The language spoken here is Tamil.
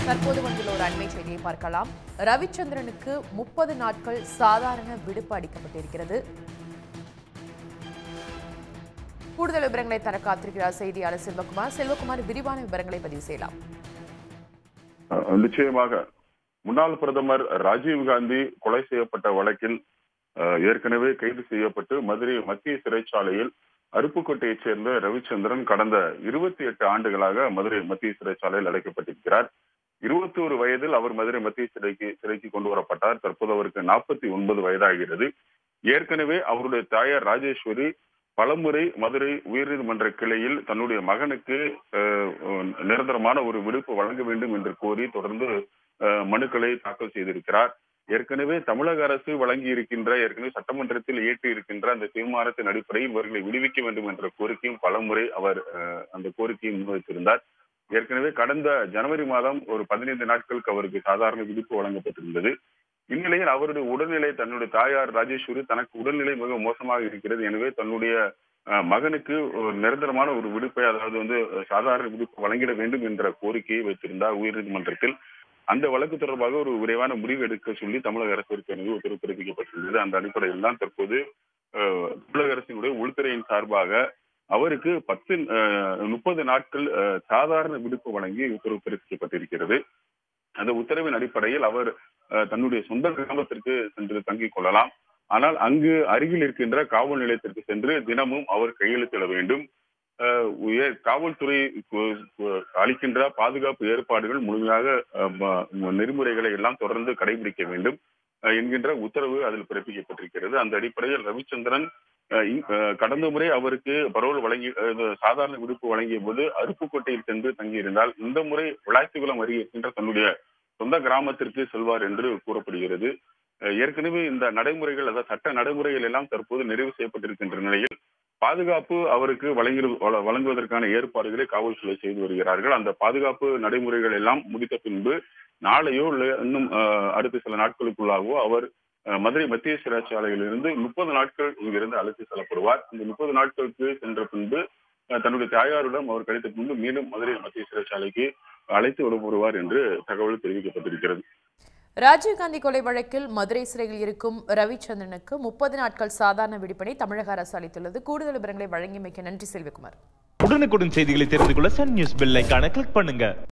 தற்போது வந்துள்ள ஒரு அண்மை செய்தியை பார்க்கலாம் ரவிச்சந்திரனுக்கு முப்பது நாட்கள் சாதாரண விடுப்பு அளிக்கப்பட்டிருக்கிறது கூடுதல் விவரங்களை தர காத்திருக்கிறார் செய்தியாளர் செல்வகுமார் செல்வகுமார் விரிவான விவரங்களை பதிவு செய்யலாம் அஹ் நிச்சயமாக முன்னாள் பிரதமர் ராஜீவ் காந்தி கொலை செய்யப்பட்ட வழக்கில் அஹ், ஏற்கனவே கைது செய்யப்பட்டு மதுரை மத்திய சிறைச்சாலையில் அருப்புக்கோட்டையைச் சேர்ந்த ரவிச்சந்திரன் கடந்த இருபத்தி எட்டு ஆண்டுகளாக மதுரை மத்திய சிறைச்சாலையில் அடைக்கப்பட்டிருக்கிறார் இருபத்தி ஒரு வயதில் அவர் மதுரை மத்திய சிறைக்கு சிறைக்கு கொண்டு வரப்பட்டார் தற்போது அவருக்கு நாற்பத்தி ஒன்பது வயதாகிறது ஏற்கனவே அவருடைய தாயார் ராஜேஸ்வரி பலமுறை மதுரை உயர்நீதிமன்ற கிளையில் தன்னுடைய மகனுக்கு அஹ், நிரந்தரமான ஒரு விடுப்பு வழங்க வேண்டும் என்று கோரி தொடர்ந்து அஹ், மனுக்களை தாக்கல் செய்திருக்கிறார் ஏற்கனவே தமிழக அரசு வழங்கி இருக்கின்ற ஏற்கனவே சட்டமன்றத்தில் இயற்றி இருக்கின்ற அந்த தீர்மானத்தின் அடிப்படையில் இவர்களை விடுவிக்க வேண்டும் என்ற கோரிக்கையும் பலமுறை அவர் அஹ், அந்த கோரிக்கையை முன்வைத்திருந்தார் ஏற்கனவே கடந்த ஜனவரி மாதம் ஒரு பதினைந்து நாட்களுக்கு அவருக்கு சாதாரண விடுப்பு வழங்கப்பட்டிருந்தது இந்நிலையில் அவருடைய உடல்நிலை தன்னுடைய தாயார் ராஜேஸ்வரி தனக்கு உடல்நிலை மிக மோசமாக இருக்கிறது எனவே தன்னுடைய அஹ், மகனுக்கு ஒரு நிரந்தரமான ஒரு விடுப்பை அதாவது வந்து அஹ், சாதாரண விடுப்பு வழங்கிட வேண்டும் என்ற கோரிக்கையை வைத்திருந்தார் உயர்நீதிமன்றத்தில் அந்த வழக்கு தொடர்பாக ஒரு விரைவான முடிவு எடுக்க சொல்லி தமிழக அரசு ஏற்கனவே உத்தரவு பிறப்பிக்கப்பட்டிருந்தது அந்த அடிப்படையில் தான் தற்போது அஹ், தமிழக அரசினுடைய உள்துறையின் சார்பாக அவருக்கு பத்து அஹ், முப்பது நாட்கள் அஹ், சாதாரண விடுப்பு வழங்கி உத்தரவு பிறப்பிக்கப்பட்டிருக்கிறது அந்த உத்தரவின் அடிப்படையில் அவர் அஹ், தன்னுடைய சொந்த கிராமத்திற்கு சென்று தங்கிக் கொள்ளலாம் ஆனால் அங்கு அருகில் இருக்கின்ற காவல் நிலையத்திற்கு சென்று தினமும் அவர் கையெழுத்திட வேண்டும் அஹ், உயர் காவல்துறை கு- கு- அளிக்கின்ற பாதுகாப்பு ஏற்பாடுகள் முழுமையாக அஹ், ம- நெறிமுறைகளை எல்லாம் தொடர்ந்து கடைபிடிக்க வேண்டும் அஹ், என்கின்ற உத்தரவு அதில் பிறப்பிக்கப்பட்டிருக்கிறது அந்த அடிப்படையில் ரவிச்சந்திரன் அஹ், இ- அஹ், கடந்த முறை அவருக்கு பரோல் வழங்கி அஹ், இது சாதாரண விடுப்பு வழங்கிய போது அருப்புக்கோட்டையில் சென்று தங்கியிருந்தால் இந்த முறை விளாத்திக்குளம் அருகே இருக்கின்ற தன்னுடைய சொந்த கிராமத்திற்கு செல்வார் என்று கூறப்படுகிறது அஹ், ஏற்கனவே இந்த நடைமுறைகள் அதாவது சட்ட நடைமுறைகள் எல்லாம் தற்போது நிறைவு செய்யப்பட்டிருக்கின்ற நிலையில் பாதுகாப்பு அவருக்கு வழங்கி வழ- வழங்குவதற்கான ஏற்பாடுகளை காவல்துறை செய்து வருகிறார்கள் அந்த பாதுகாப்பு நடைமுறைகள் எல்லாம் முடித்த பின்பு நாளையோ இல்லை இன்னும் அஹ், அடுத்த சில நாட்களுக்குள்ளாகவோ அவர் அஹ், மதுரை மத்திய சிறைச்சாலையிலிருந்து முப்பது நாட்கள் இங்கிருந்து அழைத்து செல்லப்படுவார் அந்த முப்பது நாட்களுக்கு சென்ற பின்பு அஹ், தன்னுடைய தாயாரிடம் அவர் கிடைத்த பின்பு மீண்டும் மதுரை மத்திய சிறைச்சாலைக்கு அழைத்து விடப்படுவார் என்று தகவல் தெரிவிக்கப்பட்டிருக்கிறது ராஜீவ்காந்தி கொலை வழக்கில் மதுரை சிறையில் இருக்கும் ரவிச்சந்திரனுக்கு முப்பது நாட்கள் சாதாரண விடுப்பினை தமிழக அரசு அளித்துள்ளது கூடுதல் விவரங்களை வழங்கியமைக்க நன்றி செல்வகுமார் உடனுக்குடன் செய்திகளை தெரிந்து கொள்ள சன் நியூஸ் பெல் ஐகானை கிளிக் பண்ணுங்க